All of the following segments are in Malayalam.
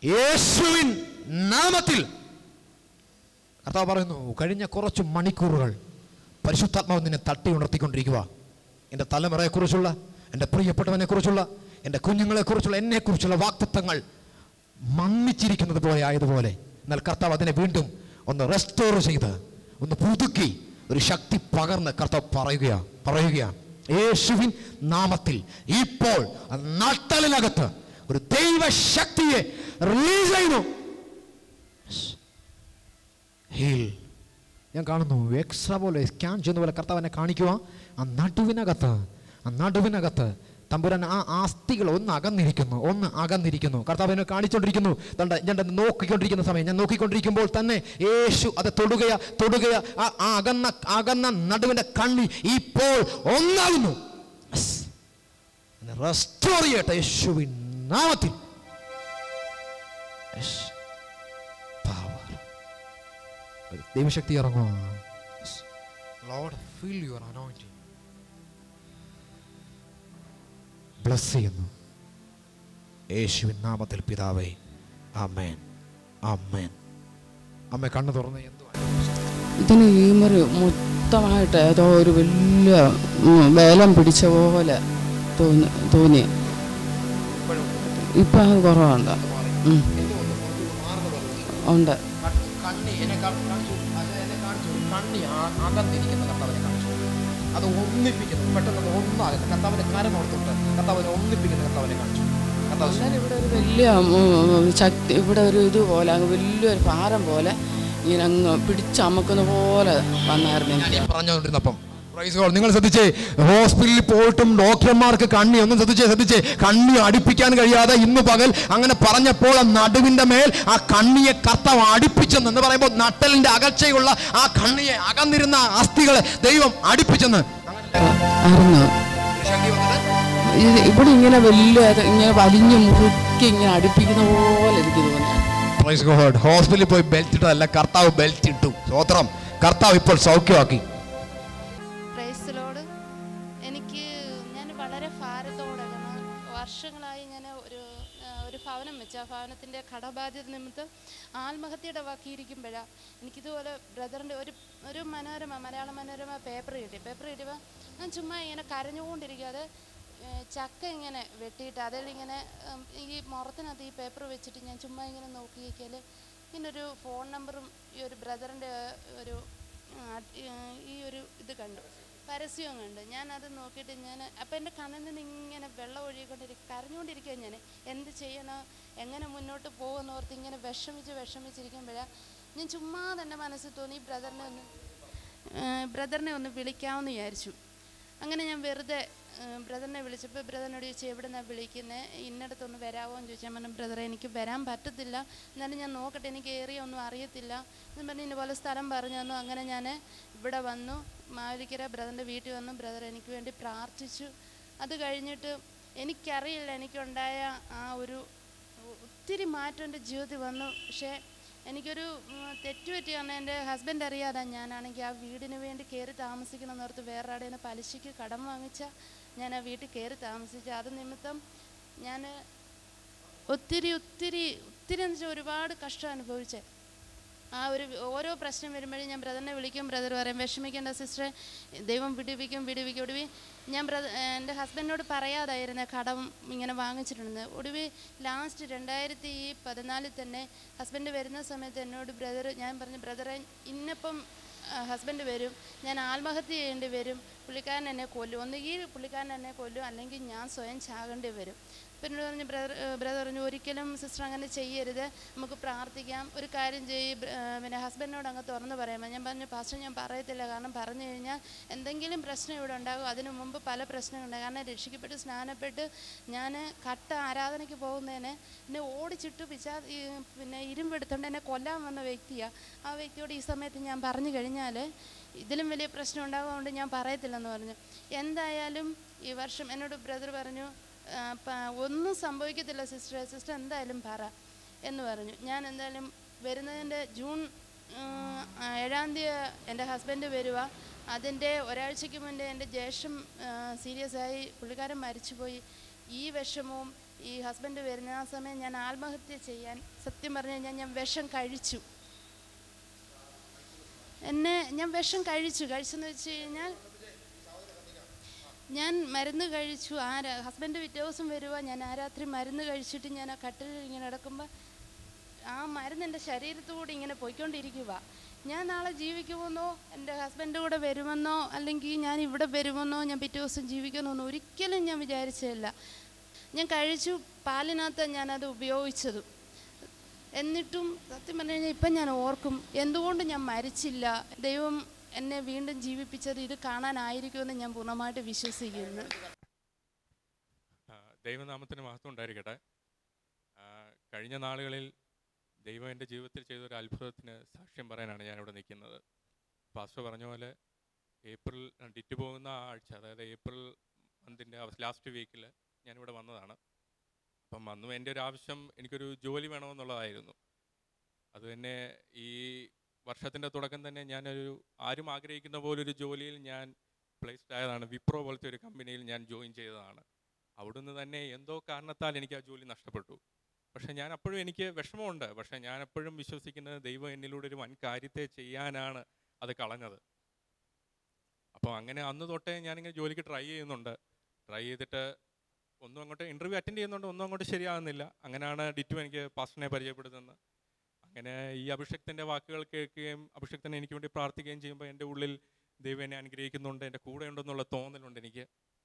യേശുവിൻ നാമത്തിൽ കർത്താവ് പറയുന്നു കഴിഞ്ഞ കുറച്ച് മണിക്കൂറുകൾ പരിശുദ്ധാത്മാവ് നിന്നെ തട്ടി ഉണർത്തിക്കൊണ്ടിരിക്കുക എൻ്റെ തലമുറയെക്കുറിച്ചുള്ള എൻ്റെ പ്രിയപ്പെട്ടവനെക്കുറിച്ചുള്ള എൻ്റെ കുഞ്ഞുങ്ങളെക്കുറിച്ചുള്ള എന്നെക്കുറിച്ചുള്ള വാക്തത്വങ്ങൾ മമ്മിച്ചിരിക്കുന്നത് പോലെ ആയതുപോലെ എന്നാൽ കർത്താവ് അതിനെ വീണ്ടും ഒന്ന് റെസ്റ്റോർ ചെയ്ത് ഒന്ന് പുതുക്കി ഒരു ശക്തി പകർന്ന് കർത്താവ് പറയുകയാ പറയുകയാ യേശുവിൻ നാമത്തിൽ ഇപ്പോൾ ആ നട്ടലിനകത്ത് ഒരു ദൈവശക്തിയെ റിലീസ് ചെയ്യുന്നു ഹീൽ ഞാൻ കാണുന്നു എക്സ്ട്രാ പോലെ സ്കാൻ ചെയ്യുന്ന പോലെ കർത്താവ് എന്നെ കാണിക്കുക ആ നടുവിനകത്ത് ആ നടുവിനകത്ത് തമ്പുരാൻ ആ ആസ്തികൾ ഒന്ന് അകന്നിരിക്കുന്നു ഒന്ന് അകന്നിരിക്കുന്നു കർത്താവ് എന്നെ കാണിച്ചുകൊണ്ടിരിക്കുന്നു ദണ്ട ഞാൻ അത് നോക്കിക്കൊണ്ടിരിക്കുന്ന സമയം ഞാൻ നോക്കിക്കൊണ്ടിരിക്കുമ്പോൾ തന്നെ യേശു അത് തൊടുകയാ തൊടുകയാ ആ ആ അകന്ന അകന്ന നടുവിൻ്റെ കണ്ണി ഇപ്പോൾ ഒന്നാകുന്നു റെസ്റ്റോർ ചെയ്യട്ടെ യേശുവിൻ നാമത്തിൽ Yes. Power. ഒരു ദൈവശക്തി ഇറങ്ങുക Lord feel your anointing bless ചെയ്യുന്നു യേശുവിൻ നാമത്തിൽ പിതാവേ ആമേൻ ആമേൻ അമ്മ കണ്ണു തുറന്ന് എന്തോ ഇതിന് ഹ്യൂമർ മൊത്തമായിട്ട് ഏതോ ഒരു വലിയ ഉം, വേലം പിടിച്ച പോലെ തോന്നി തോന്നി ഇപ്പം അത് കുറവുണ്ട് ഉം, ഉണ്ട് കണ്ണി എന്നെ കാ- കാണിച്ചു അത് എന്നെ കാണിച്ചു ഒരു കണ്ണി ആ- അകന്നിരിക്കുന്ന കർത്താവിനെ കാണിച്ചു അത് ഒന്നിപ്പിക്കുന്നു പെട്ടെന്ന് അത് ഒന്നാകുന്നു കർത്താവിന്റെ കരം ഓർത്തിട്ട് കർത്താവിനെ ഒന്നിപ്പിക്കുന്ന കർത്താവിനെ കാണിച്ചു കർത്താവ് അങ്ങനെ ഇവിടെ ഒരു വലിയ ഉം, ശക്തി ഇവിടെ ഒരു ഇതുപോലെ അങ്ങ് വലിയൊരു ഭാരം പോലെ ഇങ്ങനെ അങ്ങ് പിടിച്ചമക്കുന്ന പോലെ വന്നായിരുന്നു ഞാൻ ഈ എനിക്ക് പറഞ്ഞുകൊണ്ടിരുന്നപ്പം Praise God. നിങ്ങൾ ശ്രദ്ധിച്ചേ ഹോസ്പിറ്റലിൽ പോയിട്ടും ഡോക്ടർമാർക്ക് കണ്ണി ഒന്നും ശ്രദ്ധിച്ചേ ശ്രദ്ധിച്ചേ കണ്ണി അടുപ്പിക്കാൻ കഴിയാതെ ഇന്ന് പകൽ അങ്ങനെ പറഞ്ഞപ്പോൾ ആ നടുവിന്റെ മേൽ ആ കണ്ണിയെ കർത്താവ് അടുപ്പിച്ചെന്ന് എന്ന് പറയുമ്പോൾ നട്ടലിന്റെ അകൽച്ചയുള്ള ആ കണ്ണിയെ അകന്നിരുന്ന അസ്ഥികളെ ദൈവം അടുപ്പിച്ചെന്ന് ആയിരുന്നു ശക്തി വന്നിട്ട് ഇത് ഇവിടെ ഇങ്ങനെ വലിയ ഇത് ഇങ്ങനെ വലിഞ്ഞ് മുറുക്കി ഇങ്ങനെ അടുപ്പിക്കുന്ന പോലെ എനിക്ക് തോന്നി പ്രൈസ് ഗോഡ് ഹോസ്പിറ്റലിൽ പോയി ബെൽറ്റ് ഇട്ടതല്ല കർത്താവ് ബെൽറ്റ് ഇട്ടു സ്വത്രം കർത്താവ് ഇപ്പോൾ സൗഖ്യമാക്കി പ്രൈസിലോട് എനിക്ക് ഞാൻ വളരെ ഭാരത്തോടെയാണ് വർഷങ്ങളായി ഞാൻ ഒരു ആ, ഒരു ഭവനം വെച്ച് ആ ഭവനത്തിൻ്റെ കടബാധ്യത നിമിത്തം ആത്മഹത്യയുടെ വാക്കിയിരിക്കുമ്പോഴാണ് എനിക്കിതുപോലെ ബ്രദറിൻ്റെ ഒരു ഒരു മനോരമ മലയാള മനോരമ പേപ്പർ കിട്ടി പേപ്പർ കിട്ടിയപ്പോൾ ഞാൻ ചുമ്മാ ഇങ്ങനെ കരഞ്ഞുകൊണ്ടിരിക്കാതെ ഏ, ചക്ക ഇങ്ങനെ വെട്ടിയിട്ട് അതിലിങ്ങനെ ഉം, ഈ മുറത്തിനകത്ത് ഈ പേപ്പർ വെച്ചിട്ട് ഞാൻ ചുമ്മാ ഇങ്ങനെ നോക്കിയേക്കാൽ ഇങ്ങനൊരു ഫോൺ നമ്പറും ഈ ഒരു ബ്രദറിൻ്റെ ഒരു ആ, ഏർ ഈ ഒരു ഇത് കണ്ടു പരസ്യവും കണ്ടു ഞാനത് നോക്കിയിട്ട് ഞാൻ അപ്പം എൻ്റെ കണ്ണിൽ നിന്ന് ഇങ്ങനെ വെള്ളം ഒഴുകിക്കൊണ്ടിരിക്കും കരഞ്ഞുകൊണ്ടിരിക്കുക ഞാൻ എന്ത് ചെയ്യണോ എങ്ങനെ മുന്നോട്ട് പോകുമെന്ന് ഓർത്ത് ഇങ്ങനെ വിഷമിച്ച് വിഷമിച്ചിരിക്കുമ്പോഴാണ് ഞാൻ ചുമ്മാ എൻ്റെ മനസ്സിൽ തോന്നി ബ്രദറിനെ ഒന്ന് ബ്രദറിനെ ഒന്ന് വിളിക്കാമെന്ന് വിചാരിച്ചു അങ്ങനെ ഞാൻ വെറുതെ ബ്രദറിനെ വിളിച്ചപ്പോൾ ബ്രദറിനോട് ചോദിച്ചു എവിടെ നിന്നാണ് വിളിക്കുന്നത് ഇന്നടത്തൊന്ന് വരാമോ എന്ന് ചോദിച്ചാൽ പറഞ്ഞു ബ്രദറെ എനിക്ക് വരാൻ പറ്റത്തില്ല എന്നാലും ഞാൻ നോക്കട്ടെ എനിക്ക് ഏറിയ ഒന്നും അറിയത്തില്ല എന്ന് പറഞ്ഞ് ഇന്ന പോലെ സ്ഥലം പറഞ്ഞു തന്നു അങ്ങനെ ഞാൻ ഇവിടെ വന്നു മാവേലിക്കര ബ്രദറിൻ്റെ വീട്ടിൽ വന്നു ബ്രദർ എനിക്ക് വേണ്ടി പ്രാർത്ഥിച്ചു അത് കഴിഞ്ഞിട്ട് എനിക്കറിയില്ല എനിക്കുണ്ടായ ആ ഒരു ഒത്തിരി മാറ്റം എൻ്റെ ജീവിതത്തിൽ വന്നു പക്ഷേ എനിക്കൊരു ഉം, തെറ്റ് പറ്റിയാണ് എൻ്റെ ഹസ്ബൻഡ് അറിയാതെ ഞാനാണെങ്കിൽ ആ വീടിന് വേണ്ടി കയറി താമസിക്കണം എന്നോർത്ത് വേറെ ആടെ പലിശയ്ക്ക് കടം വാങ്ങിച്ച ഞാൻ ആ വീട്ടിൽ കയറി താമസിച്ചു അത് നിമിത്തം ഞാൻ ഒത്തിരി ഒത്തിരി ഒത്തിരി എന്ന് വെച്ചാൽ ഒരുപാട് കഷ്ടം അനുഭവിച്ചേ ആ ഒരു ഓരോ പ്രശ്നം വരുമ്പോഴും ഞാൻ ബ്രദറിനെ വിളിക്കും ബ്രദർ പറയും വിഷമിക്കേണ്ട സിസ്റ്ററെ ദൈവം വിടുവിക്കും വിടുവിക്കും ഒടുവി ഞാൻ ബ്രദർ എൻ്റെ ഹസ്ബൻഡിനോട് പറയാതായിരുന്നു കടം ഇങ്ങനെ വാങ്ങിച്ചിട്ടുണ്ട് ഒടുവി ലാസ്റ്റ് രണ്ടായിരത്തി പതിനാലിൽ തന്നെ ഹസ്ബൻഡ് വരുന്ന സമയത്ത് എന്നോട് ബ്രദർ ഞാൻ പറഞ്ഞു ബ്രദറെ ഇന്നിപ്പം ഹസ്ബൻഡ് വരും ഞാൻ ആത്മഹത്യ ചെയ്യേണ്ടി വരും പുള്ളിക്കാരൻ എന്നെ കൊല്ലും ഒന്നുകിൽ പുള്ളിക്കാരൻ എന്നെ കൊല്ലും അല്ലെങ്കിൽ ഞാൻ സ്വയം ചാകേണ്ടി വരും അപ്പം എന്നോട് പറഞ്ഞു ബ്രദർ ബ്രദർ പറഞ്ഞു ഒരിക്കലും സിസ്റ്റർ അങ്ങനെ ചെയ്യരുത് നമുക്ക് പ്രാർത്ഥിക്കാം ഒരു കാര്യം ചെയ്യ് ബ്ര- ഏ, പിന്നെ ഹസ്ബൻഡിനോട് അങ്ങ് തുറന്ന് പറയാമോ ഞാൻ പറഞ്ഞു പാസ്റ്റർ ഞാൻ പറയത്തില്ല കാരണം പറഞ്ഞു കഴിഞ്ഞാൽ എന്തെങ്കിലും പ്രശ്നം ഇവിടെ ഉണ്ടാകും അതിനു മുമ്പ് പല പ്രശ്നങ്ങളുണ്ട് കാരണം രക്ഷിക്കപ്പെട്ട് സ്നാനപ്പെട്ട് ഞാൻ കട്ട ആരാധനയ്ക്ക് പോകുന്നതിന് എന്നെ ഓടിച്ചിട്ട് പിച്ചാ ഈ പിന്നെ ഇരുമ്പെടുത്തോണ്ട് എന്നെ കൊല്ലാൻ വന്ന വ്യക്തിയാണ് ആ വ്യക്തിയോട് ഈ സമയത്ത് ഞാൻ പറഞ്ഞു കഴിഞ്ഞാൽ ഇതിലും വലിയ പ്രശ്നം ഉണ്ടാകും അതുകൊണ്ട് ഞാൻ പറയത്തില്ലെന്ന് പറഞ്ഞു എന്തായാലും ഈ വർഷം എന്നോട് ബ്രദർ പറഞ്ഞു "ആ, പ- ഒന്നും സംഭവിക്കത്തില്ല സിസ്റ്റർ സിസ്റ്റർ എന്തായാലും പറ എന്ന് പറഞ്ഞു ഞാൻ എന്തായാലും വരുന്നതിൻ്റെ ജൂൺ ഉം, ആ, ഏഴാം തീയതി എൻ്റെ ഹസ്ബൻഡ് വരുക അതിൻ്റെ ഒരാഴ്ചയ്ക്ക് മുന്നേ എൻ്റെ ജ്യേഷ്ഠം സീരിയസ് ആയി പുള്ളിക്കാരൻ മരിച്ചുപോയി ഈ വിഷമവും ഈ ഹസ്ബൻഡ് വരുന്ന ആ സമയം ഞാൻ ആത്മഹത്യ ചെയ്യാൻ സത്യം പറഞ്ഞു കഴിഞ്ഞാൽ ഞാൻ വിഷം കഴിച്ചു എന്നെ ഞാൻ വിഷം കഴിച്ചു കഴിച്ചെന്ന് വെച്ച് കഴിഞ്ഞാൽ ഞാൻ മരുന്ന് കഴിച്ചു ആ രാ- ഹസ്ബൻഡ് പിറ്റേ ദിവസം വരുക ഞാൻ ആ രാത്രി മരുന്ന് കഴിച്ചിട്ട് ഞാൻ ആ കട്ടിലിൽ ഇങ്ങനെ കിടക്കുമ്പോൾ ആ മരുന്ന് എൻ്റെ ശരീരത്തുകൂടി ഇങ്ങനെ പോയിക്കൊണ്ടിരിക്കുക ഞാൻ നാളെ ജീവിക്കുമെന്നോ എൻ്റെ ഹസ്ബൻഡ് കൂടെ വരുമെന്നോ അല്ലെങ്കിൽ ഞാൻ ഇവിടെ വരുമെന്നോ ഞാൻ പിറ്റേ ദിവസം ജീവിക്കുമെന്നോ ഒരിക്കലും ഞാൻ വിചാരിച്ചില്ല ഞാൻ കഴിച്ചു പാലിനകത്ത് ഞാനത് ഉപയോഗിച്ചതും എന്നിട്ടും സത്യം പറഞ്ഞു കഴിഞ്ഞാൽ ഇപ്പം ഞാൻ ഓർക്കും എന്തുകൊണ്ട് ഞാൻ മരിച്ചില്ല ദൈവം എന്നെ വീണ്ടും ജീവിപ്പിച്ചത് ഇത് കാണാനായിരിക്കുമെന്ന് ഞാൻ പൂർണ്ണമായിട്ട് വിശ്വസിക്കുന്നു ആ, ദൈവനാമത്തിന് മഹത്വം ഉണ്ടായിരിക്കട്ടെ ആ, കഴിഞ്ഞ നാളുകളിൽ ദൈവം എൻ്റെ ജീവിതത്തിൽ ചെയ്ത ഒരു അത്ഭുതത്തിന് സാക്ഷ്യം പറയാനാണ് ഞാനിവിടെ നിൽക്കുന്നത് പാസ്റ്റർ പറഞ്ഞ പോലെ ഏപ്രിൽ ഡിറ്റ് പോകുന്ന ആ ആഴ്ച അതായത് ഏപ്രിൽ മന്തിൻ്റെ ലാസ്റ്റ് വീക്കിൽ ഞാനിവിടെ വന്നതാണ് അപ്പം അന്നും എൻ്റെ ഒരു ആവശ്യം എനിക്കൊരു ജോലി വേണമെന്നുള്ളതായിരുന്നു അത് തന്നെ ഈ വർഷത്തിൻ്റെ തുടക്കം തന്നെ ഞാനൊരു ആരും ആഗ്രഹിക്കുന്ന പോലൊരു ജോലിയിൽ ഞാൻ പ്ലേസ്ഡ് ആയതാണ് വിപ്രോ പോലത്തെ ഒരു കമ്പനിയിൽ ഞാൻ ജോയിൻ ചെയ്തതാണ് അവിടുന്ന് തന്നെ എന്തോ കാരണത്താൽ എനിക്ക് ആ ജോലി നഷ്ടപ്പെട്ടു പക്ഷേ ഞാൻ അപ്പോഴും എനിക്ക് വിഷമമുണ്ട് പക്ഷേ ഞാൻ എപ്പോഴും വിശ്വസിക്കുന്നത് ദൈവം എന്നിലൂടെ ഒരു വൻ കാര്യത്തെ ചെയ്യാനാണ് അത് കളഞ്ഞത് അപ്പോൾ അങ്ങനെ അന്ന് തൊട്ടേ ഞാനിങ്ങനെ ജോലിക്ക് ട്രൈ ചെയ്യുന്നുണ്ട് ട്രൈ ചെയ്തിട്ട് ഒന്നും അങ്ങോട്ട് ഇൻ്റർവ്യൂ അറ്റൻഡ് ചെയ്യുന്നുണ്ട് ഒന്നും അങ്ങോട്ട് ശരിയാകുന്നില്ല അങ്ങനെയാണ് ഡിറ്റു എനിക്ക് പാസ്റ്ററിനെ പരിചയപ്പെടുത്തുന്നത് അങ്ങനെ ഈ അഭിഷക്തിൻ്റെ വാക്കുകൾ കേൾക്കുകയും അഭിഷക്തനെ എനിക്ക് വേണ്ടി പ്രാർത്ഥിക്കുകയും ചെയ്യുമ്പോൾ എൻ്റെ ഉള്ളിൽ ദൈവം എന്നെ അനുഗ്രഹിക്കുന്നുണ്ട് എൻ്റെ കൂടെ ഉണ്ടെന്നുള്ള തോന്നലുണ്ട് എനിക്ക്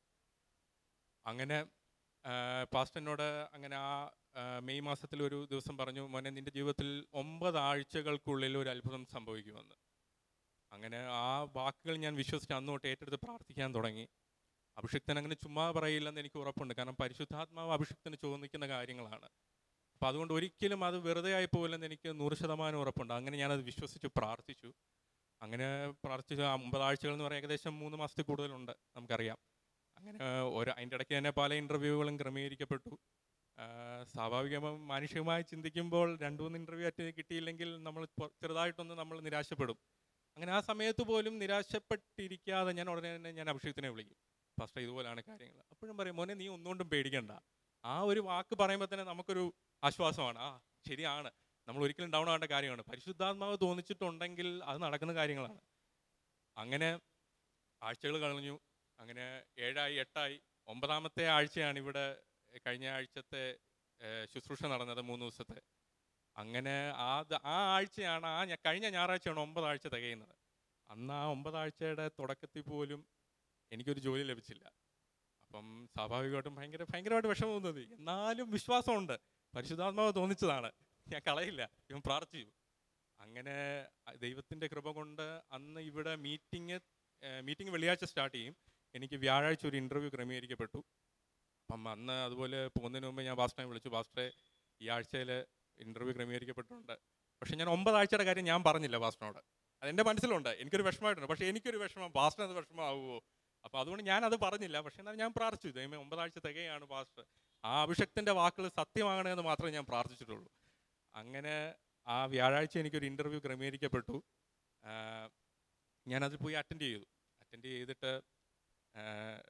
അങ്ങനെ പാസ്റ്റ് എന്നോട് അങ്ങനെ ആ ആ, മെയ് മാസത്തിൽ ഒരു ദിവസം പറഞ്ഞു മോനെ നിൻ്റെ ജീവിതത്തിൽ ഒമ്പത് ആഴ്ചകൾക്കുള്ളിൽ ഒരു അത്ഭുതം സംഭവിക്കുമെന്ന് അങ്ങനെ ആ വാക്കുകൾ ഞാൻ വിശ്വസിച്ച് അന്ന് തൊട്ട് ഏറ്റെടുത്ത് പ്രാർത്ഥിക്കാൻ തുടങ്ങി അഭിഷിക്തൻ അങ്ങനെ ചുമ്മാ പറയില്ലെന്ന് എനിക്ക് ഉറപ്പുണ്ട് കാരണം പരിശുദ്ധാത്മാവ് അഭിഷിക്തന് ചോദിക്കുന്ന കാര്യങ്ങളാണ് അപ്പം അതുകൊണ്ട് ഒരിക്കലും അത് വെറുതെ ആയി പോകില്ലെന്ന് എനിക്ക് നൂറ് ശതമാനം ഉറപ്പുണ്ട് അങ്ങനെ ഞാനത് വിശ്വസിച്ച് പ്രാർത്ഥിച്ചു അങ്ങനെ പ്രാർത്ഥിച്ചു ആ ഒമ്പതാഴ്ചകൾ എന്ന് പറയാൻ ഏകദേശം മൂന്ന് മാസത്തിൽ കൂടുതലുണ്ട് നമുക്കറിയാം അങ്ങനെ ഒരു അതിൻ്റെ ഇടയ്ക്ക് തന്നെ പല ഇൻ്റർവ്യൂകളും ക്രമീകരിക്കപ്പെട്ടു ആ, സ്വാഭാവികമായും മാനുഷികമായി ചിന്തിക്കുമ്പോൾ രണ്ടു മൂന്ന് ഇൻ്റർവ്യൂ അറ്റൻഡ് കിട്ടിയില്ലെങ്കിൽ നമ്മൾ പൊ- ചെറുതായിട്ടൊന്ന് നമ്മൾ നിരാശപ്പെടും അങ്ങനെ ആ സമയത്ത് പോലും നിരാശപ്പെട്ടിരിക്കാതെ ഞാൻ ഉടനെ തന്നെ ഞാൻ അഭിഷേകത്തിനെ വിളിക്കും ഫസ്റ്റ് ഇതുപോലാണ് കാര്യങ്ങൾ അപ്പോഴും പറയും മോനെ നീ ഒന്നുകൊണ്ടും പേടിക്കണ്ട ആ ഒരു വാക്ക് പറയുമ്പോൾ തന്നെ നമുക്കൊരു ആശ്വാസമാണ് ആ ശരിയാണ് നമ്മൾ ഒരിക്കലും ഡൗൺ ആവേണ്ട കാര്യമാണ് പരിശുദ്ധാത്മാവ് തോന്നിച്ചിട്ടുണ്ടെങ്കിൽ അത് നടക്കുന്ന കാര്യങ്ങളാണ് അങ്ങനെ ആഴ്ചകൾ കളഞ്ഞു അങ്ങനെ ഏഴായി എട്ടായി ഒമ്പതാമത്തെ ആഴ്ചയാണ് ഇവിടെ കഴിഞ്ഞ ആഴ്ചത്തെ ഏഹ്, ശുശ്രൂഷ നടന്നത് മൂന്ന് ദിവസത്തെ അങ്ങനെ ആ ദ- ആ ആഴ്ചയാണ് ആ ഞ- കഴിഞ്ഞ ഞായറാഴ്ചയാണ് ഒമ്പതാഴ്ച തികയുന്നത് അന്ന് ആ ഒമ്പതാഴ്ചയുടെ തുടക്കത്തിൽ പോലും എനിക്കൊരു ജോലി ലഭിച്ചില്ല അപ്പം സ്വാഭാവികമായിട്ടും ഭയങ്കര ഭയങ്കരമായിട്ട് വിഷമം തോന്നുന്നത് എന്നാലും വിശ്വാസമുണ്ട് പരിശുദ്ധാത്മാവ് തോന്നിച്ചതാണ് ഞാൻ കളയില്ല ഇവൻ പ്രാർത്ഥിച്ചു അങ്ങനെ അ- ദൈവത്തിൻ്റെ കൃപ കൊണ്ട് അന്ന് ഇവിടെ മീറ്റിംഗ് മീറ്റിംഗ് വെള്ളിയാഴ്ച സ്റ്റാർട്ട് ചെയ്യും എനിക്ക് വ്യാഴാഴ്ച ഒരു ഇൻ്റർവ്യൂ ക്രമീകരിക്കപ്പെട്ടു അപ്പം അന്ന് അതുപോലെ പോകുന്നതിന് മുമ്പ് ഞാൻ പാസ്റ്ററെ വിളിച്ചു പാസ്റ്ററെ ഈ ആഴ്ചയിൽ ഇൻ്റർവ്യൂ ക്രമീകരിക്കപ്പെട്ടിട്ടുണ്ട് പക്ഷേ ഞാൻ ഒമ്പതാഴ്ചയുടെ കാര്യം ഞാൻ പറഞ്ഞില്ല പാസ്റ്ററിനോട് അതെൻ്റെ മനസ്സിലുണ്ട് എനിക്കൊരു വിഷമമായിട്ടുണ്ട് പക്ഷേ എനിക്കൊരു വിഷമം പാസ്റ്ററിന് അത് വിഷമമാവുമോ അപ്പോൾ അതുകൊണ്ട് ഞാൻ അത് പറഞ്ഞില്ല പക്ഷേ എന്നാൽ ഞാൻ പ്രാർത്ഥിച്ചു ദൈവമേ ഒമ്പതാഴ്ച തികയാണ് പാസ്റ്റർ ആ അഭിഷക്തിൻ്റെ വാക്കുകൾ സത്യമാകണമെന്ന് മാത്രമേ ഞാൻ പ്രാർത്ഥിച്ചിട്ടുള്ളൂ അങ്ങനെ ആ വ്യാഴാഴ്ച എനിക്കൊരു ഇൻ്റർവ്യൂ ക്രമീകരിക്കപ്പെട്ടു ആ, ഞാനതിൽ പോയി അറ്റൻഡ് ചെയ്തു അറ്റൻഡ് ചെയ്തിട്ട് ആ,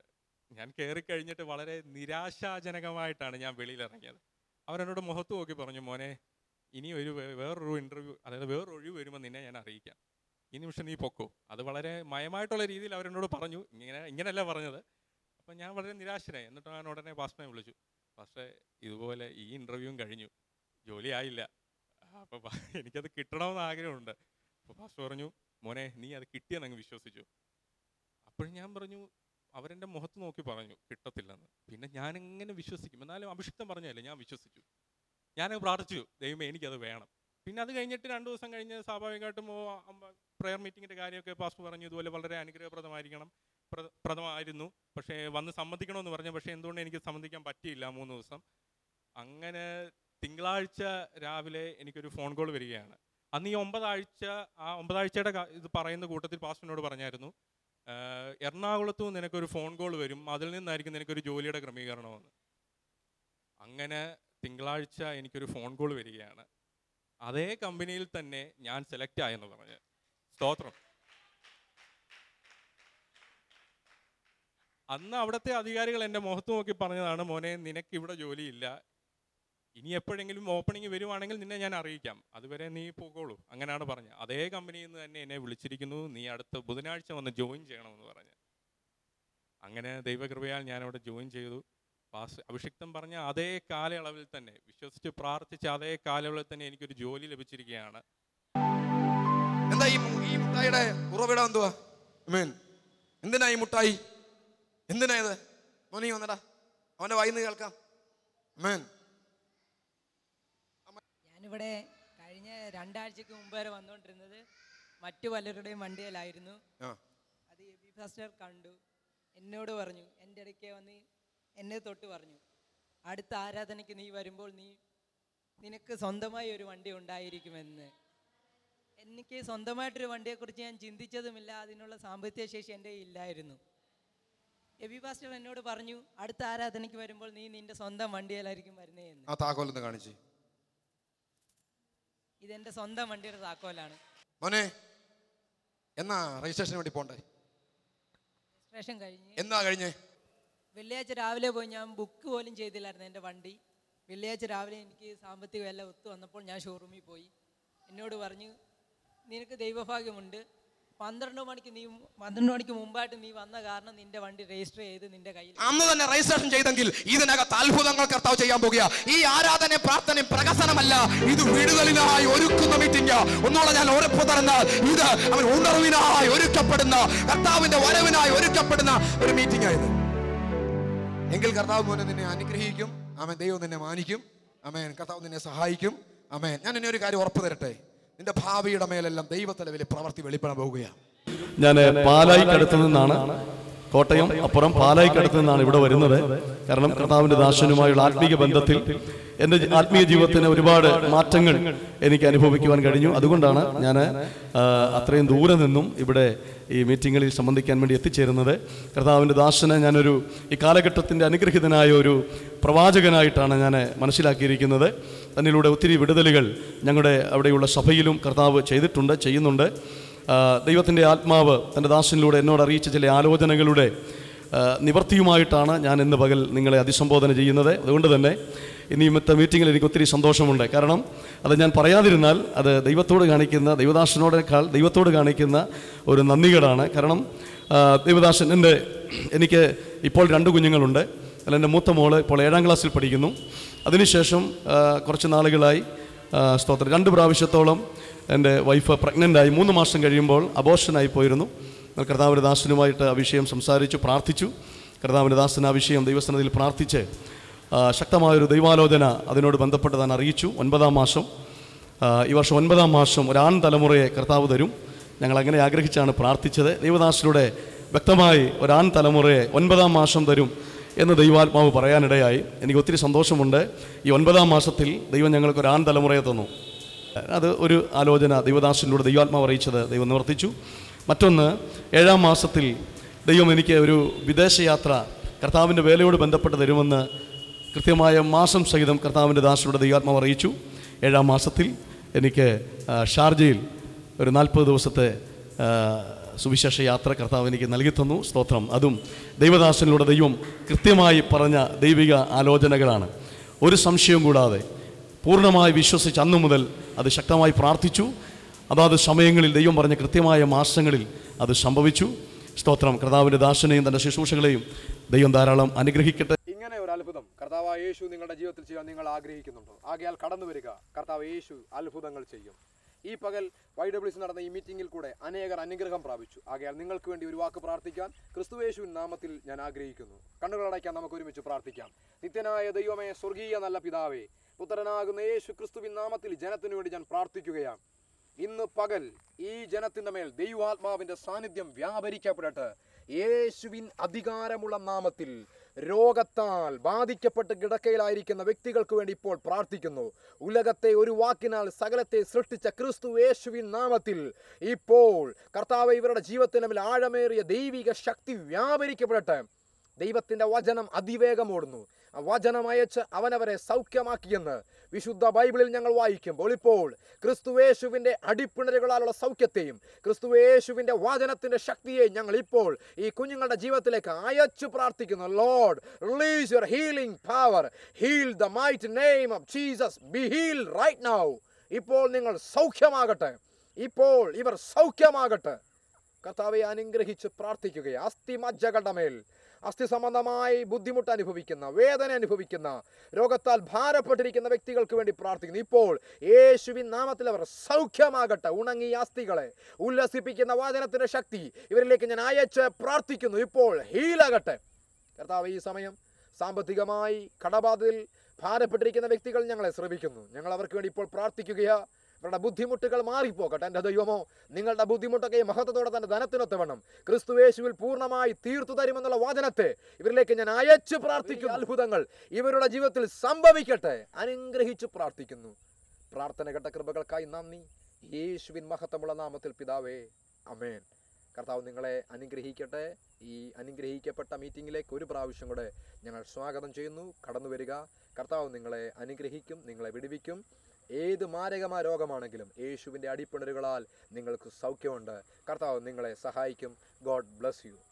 ഞാൻ കയറി കഴിഞ്ഞിട്ട് വളരെ നിരാശാജനകമായിട്ടാണ് ഞാൻ വെളിയിൽ ഇറങ്ങിയത് അവരെന്നോട് മുഖത്ത് നോക്കി പറഞ്ഞു മോനെ ഇനി ഒരു വേ- വേറൊരു ഇൻ്റർവ്യൂ അതായത് വേറൊരു ഒഴിവ് വരുമ്പോൾ നിന്നെ ഞാൻ അറിയിക്കാം ഈ നിമിഷം നീ പൊക്കോ അത് വളരെ മയമായിട്ടുള്ള രീതിയിൽ അവരെന്നോട് പറഞ്ഞു ഇങ്ങനെ ഇങ്ങനെയല്ല പറഞ്ഞത് അപ്പം ഞാൻ വളരെ നിരാശനായി എന്നിട്ട് ഞാൻ ഉടനെ പാസ്റ്ററിനെ വിളിച്ചു പാസ്റ്ററെ ഇതുപോലെ ഈ ഇൻ്റർവ്യൂവും കഴിഞ്ഞു ജോലി ആയില്ല അപ്പോൾ എനിക്കത് കിട്ടണമെന്ന് ആഗ്രഹമുണ്ട് അപ്പോൾ പാസ്റ്റർ പറഞ്ഞു മോനെ നീ അത് കിട്ടിയെന്ന് അങ്ങ് വിശ്വസിച്ചു അപ്പോഴും ഞാൻ പറഞ്ഞു അവരെൻ്റെ മുഖത്ത് നോക്കി പറഞ്ഞു കിട്ടത്തില്ലെന്ന് പിന്നെ ഞാൻ എങ്ങനെ വിശ്വസിക്കും എന്നാലും അഭിഷിക്തം പറഞ്ഞതല്ലേ ഞാൻ വിശ്വസിച്ചു ഞാനത് പ്രാർത്ഥിച്ചു ദൈവമേ എനിക്കത് വേണം പിന്നെ അത് കഴിഞ്ഞിട്ട് രണ്ട് ദിവസം കഴിഞ്ഞ് സ്വാഭാവികമായിട്ടും പ്രെയർ മീറ്റിങ്ങിൻ്റെ കാര്യമൊക്കെ പാസ്റ്റർ പറഞ്ഞു ഇതുപോലെ വളരെ അനുഗ്രഹപ്രദമായിരിക്കണം പ്ര- പ്രദമായിരുന്നു പക്ഷേ വന്ന് സമ്മതിക്കണമെന്ന് പറഞ്ഞു പക്ഷേ എന്തുകൊണ്ട് എനിക്ക് സമ്മതിക്കാൻ പറ്റിയില്ല മൂന്ന് ദിവസം അങ്ങനെ തിങ്കളാഴ്ച രാവിലെ എനിക്കൊരു ഫോൺ കോൾ വരികയാണ് അന്ന് ഈ ഒമ്പതാഴ്ച ആ ഒമ്പതാഴ്ചയുടെ കാ- ഇത് പറയുന്ന കൂട്ടത്തിൽ പാസ്റ്ററിനോട് പറഞ്ഞായിരുന്നു "ആഹ് എറണാകുളത്തു നിന്ന് നിനക്കൊരു ഫോൺ കോൾ വരും അതിൽ നിന്നായിരിക്കും നിനക്കൊരു ജോലിയുടെ ക്രമീകരണമെന്ന് അങ്ങനെ തിങ്കളാഴ്ച എനിക്കൊരു ഫോൺ കോൾ വരികയാണ് അതേ കമ്പനിയിൽ തന്നെ ഞാൻ സെലക്ട് ആയെന്ന് പറഞ്ഞ് സ്തോത്രം അന്ന് അവിടുത്തെ അധികാരികൾ എൻ്റെ മുഖത്ത് നോക്കി പറഞ്ഞതാണ് മോനെ നിനക്ക് ഇവിടെ ജോലിയില്ല ഇനി എപ്പോഴെങ്കിലും ഓപ്പണിംഗ് വരുവാണെങ്കിൽ നിന്നെ ഞാൻ അറിയിക്കാം അതുവരെ നീ പോകോളൂ അങ്ങനെയാണ് പറഞ്ഞത് അതേ കമ്പനിയിൽ നിന്ന് തന്നെ എന്നെ വിളിച്ചിരിക്കുന്നു നീ അടുത്ത ബുധനാഴ്ച വന്ന് ജോയിൻ ചെയ്യണമെന്ന് പറഞ്ഞ് അങ്ങനെ ദൈവകൃപയാൽ ഞാൻ അവിടെ ജോയിൻ ചെയ്തു പാസ് അഭിഷിക്തം പറഞ്ഞ അതേ കാലയളവിൽ തന്നെ വിശ്വസിച്ച് പ്രാർത്ഥിച്ച അതേ കാലയളവിൽ തന്നെ എനിക്കൊരു ജോലി ലഭിച്ചിരിക്കുകയാണ് എന്താ ഈ മു- ഈ മുട്ടായിയുടെ ഉറവിടം എന്തുവാ മീൻ എന്തിനാ ഈ മുട്ടായി എന്തിനാ ഇത് മോനി വന്നടാ അവന്റെ വായിന്ന് കേൾക്കാം മീൻ ഞാനിവിടെ കഴിഞ്ഞ രണ്ടാഴ്ചക്ക് മുമ്പ് വരെ വന്നുകൊണ്ടിരുന്നത് മറ്റു പലരുടെയും വണ്ടിയിലായിരുന്നു ആ അത് എബി ഫാസ്റ്റർ കണ്ടു എന്നോട് പറഞ്ഞു എൻ്റെ ഇടയ്ക്ക് വന്ന് എന്നെ തൊട്ട് പറഞ്ഞു അടുത്ത ആരാധനയ്ക്ക് നീ വരുമ്പോൾ നീ നിനക്ക് സ്വന്തമായി ഒരു വണ്ടി ഉണ്ടായിരിക്കുമെന്ന് എനിക്ക് സ്വന്തമായിട്ടൊരു വണ്ടിയെക്കുറിച്ച് ഞാൻ ചിന്തിച്ചതുമില്ല അതിനുള്ള സാമ്പത്തിക ശേഷി എൻ്റെ ഇല്ലായിരുന്നു എബി പാസ്റ്റർ എന്നോട് പറഞ്ഞു അടുത്ത ആരാധനയ്ക്ക് വരുമ്പോൾ നീ നിന്റെ സ്വന്തം വണ്ടിയിലായിരിക്കും വരുന്നേ എന്ന് ആ താക്കോലൊന്ന് കാണിച്ച് ഇതെൻ്റെ സ്വന്തം വണ്ടിയുടെ താക്കോലാണ് മോനെ എന്നാ രജിസ്ട്രേഷന് വേണ്ടി പോണ്ടേ രജിസ്ട്രേഷൻ കഴിഞ്ഞ് എന്നാ കഴിഞ്ഞേ വെള്ളിയാഴ്ച രാവിലെ പോയി ഞാൻ ബുക്ക് പോലും ചെയ്തില്ലായിരുന്നു എൻ്റെ വണ്ടി വെള്ളിയാഴ്ച രാവിലെ എനിക്ക് സാമ്പത്തിക വില ഒത്തു വന്നപ്പോൾ ഞാൻ ഷോറൂമിൽ പോയി എന്നോട് പറഞ്ഞു നിനക്ക് ദൈവഭാഗ്യമുണ്ട് പന്ത്രണ്ട് മണിക്ക് നീ പന്ത്രണ്ട് മണിക്ക് മുമ്പായിട്ട് നീ വന്ന കാരണം നിന്റെ വണ്ടി രജിസ്റ്റർ ചെയ്ത് നിന്റെ കയ്യിൽ അന്ന് തന്നെ രജിസ്ട്രേഷൻ ചെയ്തെങ്കിൽ ഇതിനകത്ത് അത്ഭുതങ്ങൾ കർത്താവ് ചെയ്യാൻ പോകുക ഈ ആരാധന പ്രാർത്ഥന പ്രകസനമല്ല ഇത് വിടുതലിനായി ഒരുക്കുന്ന മീറ്റിംഗ് ഒന്നുകൂടെ ഞാൻ ഉറപ്പ് തരുന്നാൽ ഇത് അവൻ ഉണർവിനായി ഒരുക്കപ്പെടുന്ന കർത്താവിന്റെ വരവിനായി ഒരുക്കപ്പെടുന്ന ഒരു മീറ്റിംഗ് ആയത് എങ്കിൽ കർത്താവ് മോനെ നിന്നെ അനുഗ്രഹിക്കും ആമേൻ ദൈവം നിന്നെ മാനിക്കും അമേൻ കർത്താവ് നിന്നെ സഹായിക്കും അമേൻ ഞാൻ എന്നെ ഒരു കാര്യം ഉറപ്പ് തരട്ടെ നിന്റെ ഭാവിയുടെ മേലെല്ലാം ദൈവത്തിന്റെ വലിയ പ്രവൃത്തി വെളിപ്പെടാൻ പോവുകയാണ് ഞാൻ പാലായിക്കടുത്ത് നിന്നാണ് കോട്ടയം അപ്പുറം പാലായിക്കടുത്ത് നിന്നാണ് ഇവിടെ വരുന്നത് കാരണം കർത്താവിന്റെ ദാസനുമായുള്ള ആത്മീയ ബന്ധത്തിൽ എൻ്റെ ജി- ആത്മീയ ജീവിതത്തിന് ഒരുപാട് മാറ്റങ്ങൾ എനിക്ക് അനുഭവിക്കുവാൻ കഴിഞ്ഞു അതുകൊണ്ടാണ് ഞാൻ അത്രയും ദൂരെ നിന്നും ഇവിടെ ഈ മീറ്റിങ്ങുകളിൽ സംബന്ധിക്കാൻ വേണ്ടി എത്തിച്ചേരുന്നത് കർത്താവിൻ്റെ ദാസനെ ഞാനൊരു ഈ കാലഘട്ടത്തിൻ്റെ അനുഗ്രഹീതനായ ഒരു പ്രവാചകനായിട്ടാണ് ഞാൻ മനസ്സിലാക്കിയിരിക്കുന്നത് തന്നിലൂടെ ഒത്തിരി വിടുതലുകൾ ഞങ്ങളുടെ അവിടെയുള്ള സഭയിലും കർത്താവ് ചെയ്തിട്ടുണ്ട് ചെയ്യുന്നുണ്ട് ആ, ദൈവത്തിൻ്റെ ആത്മാവ് തൻ്റെ ദാസനിലൂടെ എന്നോട് അറിയിച്ച ചില ആലോചനകളുടെ ആ, നിവർത്തിയുമായിട്ടാണ് ഞാൻ ഇന്ന് പകൽ നിങ്ങളെ അഭിസംബോധന ചെയ്യുന്നത് അതുകൊണ്ട് തന്നെ ഇനി ഇന്നത്തെ മീറ്റിങ്ങിൽ എനിക്ക് ഒത്തിരി സന്തോഷമുണ്ട് കാരണം അത് ഞാൻ പറയാതിരുന്നാൽ അത് ദൈവത്തോട് കാണിക്കുന്ന ദൈവദാസനോടേക്കാൾ ദൈവത്തോട് കാണിക്കുന്ന ഒരു നന്ദികേടാണ് കാരണം ആ, ദൈവദാസൻ എൻ്റെ എനിക്ക് ഇപ്പോൾ രണ്ട് കുഞ്ഞുങ്ങളുണ്ട് അതിൽ എൻ്റെ മൂത്ത മോള് ഇപ്പോൾ ഏഴാം ക്ലാസ്സിൽ പഠിക്കുന്നു അതിനുശേഷം ആ, കുറച്ച് നാളുകളായി ആ, സ്തോത്രം രണ്ട് പ്രാവശ്യത്തോളം എൻ്റെ വൈഫ് പ്രഗ്നൻ്റായി മൂന്ന് മാസം കഴിയുമ്പോൾ അബോഷനായി പോയിരുന്നു എന്നാൽ കർത്താവിൻ്റെ ദാസനുമായിട്ട് ആ വിഷയം സംസാരിച്ചു പ്രാർത്ഥിച്ചു കർത്താവിൻ്റെ ദാസൻ ആ വിഷയം ദൈവസ്ഥാനത്തിൽ പ്രാർത്ഥിച്ച് ആ, ശക്തമായൊരു ദൈവാലോചന അതിനോട് ബന്ധപ്പെട്ട് താൻ അറിയിച്ചു ഒൻപതാം മാസം ആ, ഈ വർഷം ഒൻപതാം മാസം ഒരാൺ തലമുറയെ കർത്താവ് തരും ഞങ്ങൾ അങ്ങനെ ആഗ്രഹിച്ചാണ് പ്രാർത്ഥിച്ചത് ദൈവദാസനിലൂടെ വ്യക്തമായി ഒരാൺ തലമുറയെ ഒൻപതാം മാസം തരും എന്ന് ദൈവാത്മാവ് പറയാനിടയായി എനിക്ക് ഒത്തിരി സന്തോഷമുണ്ട് ഈ ഒൻപതാം മാസത്തിൽ ദൈവം ഞങ്ങൾക്ക് ഒരു ആൺ തലമുറയെ തന്നു അത് ഒരു ആലോചന ദൈവദാസനിലൂടെ ദൈവാത്മാവ് അറിയിച്ചത് ദൈവം നിവർത്തിച്ചു മറ്റൊന്ന് ഏഴാം മാസത്തിൽ ദൈവം എനിക്ക് ഒരു വിദേശയാത്ര കർത്താവിൻ്റെ വേലയോട് ബന്ധപ്പെട്ട് തരുമെന്ന് കൃത്യമായ മാസം സഹിതം കർത്താവിൻ്റെ ദാസനോട് ദൈവാത്മാവ് അറിയിച്ചു ഏഴാം മാസത്തിൽ എനിക്ക് ആ, ഷാർജയിൽ ഒരു നാൽപ്പത് ദിവസത്തെ ആ, സുവിശേഷ യാത്ര കർത്താവ് എനിക്ക് നൽകി തന്നു സ്തോത്രം അതും ദൈവദാസനിലൂടെ ദൈവം കൃത്യമായി പറഞ്ഞ ദൈവിക ആലോചനകളാണ് ഒരു സംശയവും കൂടാതെ പൂർണ്ണമായി വിശ്വസിച്ച് അന്നു മുതൽ അത് ശക്തമായി പ്രാർത്ഥിച്ചു അതാത് സമയങ്ങളിൽ ദൈവം പറഞ്ഞ കൃത്യമായ മാസങ്ങളിൽ അത് സംഭവിച്ചു സ്തോത്രം കർത്താവിൻ്റെ ദാസനെയും തൻ്റെ ശുശ്രൂഷകളെയും ദൈവം ധാരാളം അനുഗ്രഹിക്കട്ടെ ഇങ്ങനെ ഒരു അത്ഭുതം കർത്താവ് യേശു നിങ്ങളുടെ ജീവിതത്തിൽ ചെയ്യാൻ നിങ്ങൾ ആഗ്രഹിക്കുന്നുണ്ടോ ആകയാൽ കടന്നു വരിക കർത്താവ് യേശു അത്ഭുതങ്ങൾ ചെയ്യും ഈ പകൽ വൈ ഡബ്ല്യു നടന്ന ഈ മീറ്റിംഗിൽ കൂടെ അനേകർ അനുഗ്രഹം പ്രാപിച്ചു ആകയാൽ നിങ്ങൾക്ക് വേണ്ടി ഒരു വാക്ക് പ്രാർത്ഥിക്കാൻ ക്രിസ്തുവേശുവിൻ നാമത്തിൽ ഞാൻ ആഗ്രഹിക്കുന്നു കണ്ണുകളടയ്ക്കാൻ നമുക്ക് ഒരുമിച്ച് പ്രാർത്ഥിക്കാം നിത്യനായ ദൈവമേ സ്വർഗീയ നല്ല പിതാവേ പുത്രനാകുന്ന യേശു ക്രിസ്തുവിൻ നാമത്തിൽ ജനത്തിനു വേണ്ടി ഞാൻ പ്രാർത്ഥിക്കുകയാണ് ഇന്ന് പകൽ ഈ ജനത്തിന്റെ മേൽ ദൈവാത്മാവിന്റെ സാന്നിധ്യം വ്യാപരിക്കപ്പെടട്ടെ യേശുവിൻ അധികാരമുള്ള നാമത്തിൽ രോഗത്താൽ ബാധിക്കപ്പെട്ട് കിടക്കയിലായിരിക്കുന്ന വ്യക്തികൾക്ക് വേണ്ടി ഇപ്പോൾ പ്രാർത്ഥിക്കുന്നു ഉലകത്തെ ഒരു വാക്കിനാൽ സകലത്തെ സൃഷ്ടിച്ച ക്രിസ്തു യേശുവിൻ നാമത്തിൽ ഇപ്പോൾ കർത്താവ് ഇവരുടെ ജീവിതത്തിന് മേൽ ആഴമേറിയ ദൈവിക ശക്തി വ്യാപരിക്കപ്പെടട്ടെ ദൈവത്തിൻ്റെ വചനം അതിവേഗം ഓടുന്നു ആ വചനം അയച്ച് അവനവരെ സൗഖ്യമാക്കിയെന്ന് വിശുദ്ധ ബൈബിളിൽ ഞങ്ങൾ വായിക്കുമ്പോൾ ഇപ്പോൾ ക്രിസ്തുവേശുവിൻ്റെ അടിപ്പിണരുകളാലുള്ള സൗഖ്യത്തെയും ക്രിസ്തുവേശുവിൻ്റെ വചനത്തിൻ്റെ ശക്തിയെയും ഞങ്ങൾ ഇപ്പോൾ ഈ കുഞ്ഞുങ്ങളുടെ ജീവിതത്തിലേക്ക് അയച്ചു പ്രാർത്ഥിക്കുന്നു Lord release your healing power heal the might name of Jesus be heal right now ഇപ്പോൾ നിങ്ങൾ സൗഖ്യമാകട്ടെ ഇപ്പോൾ ഇവർ സൗഖ്യമാകട്ടെ കർത്താവെ അനുഗ്രഹിച്ച് പ്രാർത്ഥിക്കുകയെ അസ്ഥി മജ്ജകളുടെ മേൽ അസ്ഥി സംബന്ധമായി ബുദ്ധിമുട്ട് അനുഭവിക്കുന്ന വേദന അനുഭവിക്കുന്ന രോഗത്താൽ ഭാരപ്പെട്ടിരിക്കുന്ന വ്യക്തികൾക്ക് വേണ്ടി പ്രാർത്ഥിക്കുന്നു ഇപ്പോൾ യേശുവിൻ നാമത്തിൽ അവർ സൗഖ്യമാകട്ടെ ഉണങ്ങിയ അസ്ഥികളെ ഉല്ലസിപ്പിക്കുന്ന വാചനത്തിന്റെ ശക്തി ഇവരിലേക്ക് ഞാൻ അയച്ച് പ്രാർത്ഥിക്കുന്നു ഇപ്പോൾ ഹീലാകട്ടെ കർത്താവ് ഈ സമയം സാമ്പത്തികമായി കടബാധയിൽ ഭാരപ്പെട്ടിരിക്കുന്ന വ്യക്തികൾ ഞങ്ങളെ ശ്രമിക്കുന്നു ഞങ്ങൾ അവർക്ക് വേണ്ടി ഇപ്പോൾ പ്രാർത്ഥിക്കുകയാ അവരുടെ ബുദ്ധിമുട്ടുകൾ മാറിപ്പോകട്ടെ എൻ്റെ ദൈവമോ നിങ്ങളുടെ ബുദ്ധിമുട്ടൊക്കെ ഈ മഹത്വത്തോടെ തന്നെ ധനത്തിനൊത്ത വേണം ക്രിസ്തുവേശുവിൽ പൂർണ്ണമായി തീർത്തു തരുമെന്നുള്ള വാചനത്തെ ഇവരിലേക്ക് ഞാൻ അയച്ചു പ്രാർത്ഥിക്കുന്നു അത്ഭുതങ്ങൾ ഇവരുടെ ജീവിതത്തിൽ സംഭവിക്കട്ടെ അനുഗ്രഹിച്ചു പ്രാർത്ഥിക്കുന്നു പ്രാർത്ഥന കേട്ട കൃപകൾക്കായി നന്ദി യേശുവിൻ മഹത്വമുള്ള നാമത്തിൽ പിതാവേ അമേൻ കർത്താവ് നിങ്ങളെ അനുഗ്രഹിക്കട്ടെ ഈ അനുഗ്രഹിക്കപ്പെട്ട മീറ്റിംഗിലേക്ക് ഒരു പ്രാവശ്യം കൂടെ ഞങ്ങൾ സ്വാഗതം ചെയ്യുന്നു കടന്നു വരിക കർത്താവ് നിങ്ങളെ അനുഗ്രഹിക്കും നിങ്ങളെ വിടുവിക്കും ഏത് മാരകമായ രോഗമാണെങ്കിലും യേശുവിൻ്റെ അടിപ്പിണരുകളാൽ നിങ്ങൾക്ക് സൗഖ്യമുണ്ട് കർത്താവ് നിങ്ങളെ സഹായിക്കും ഗോഡ് ബ്ലസ് യു